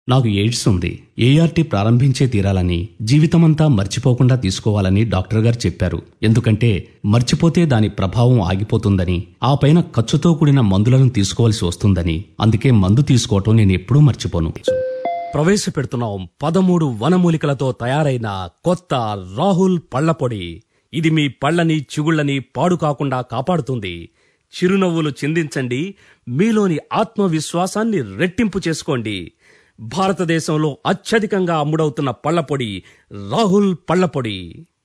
నాకు ఎయిడ్స్ ఉంది ఏఆర్టీ ప్రారంభించే తీరాలని జీవితమంతా మర్చిపోకుండా తీసుకోవాలని డాక్టర్ గారు చెప్పారు ఎందుకంటే మర్చిపోతే దాని ప్రభావం ఆగిపోతుందని ఆ పైన ఖర్చుతో కూడిన మందులను తీసుకోవాల్సి వస్తుందని అందుకే మందు తీసుకోవటం నేను ఎప్పుడూ మర్చిపోను ప్రవేశపెడుతున్నాం పదమూడు వనమూలికలతో తయారైన కొత్త రాహుల్ పళ్లపొడి ఇది మీ పళ్ళని చిగుళ్ళని పాడు కాకుండా కాపాడుతుంది చిరునవ్వులు చిందించండి మీలోని ఆత్మవిశ్వాసాన్ని రెట్టింపు చేసుకోండి భారతదేశంలో అత్యధికంగా అమ్ముడవుతున్న పళ్లపొడి రాహుల్ పళ్లపొడి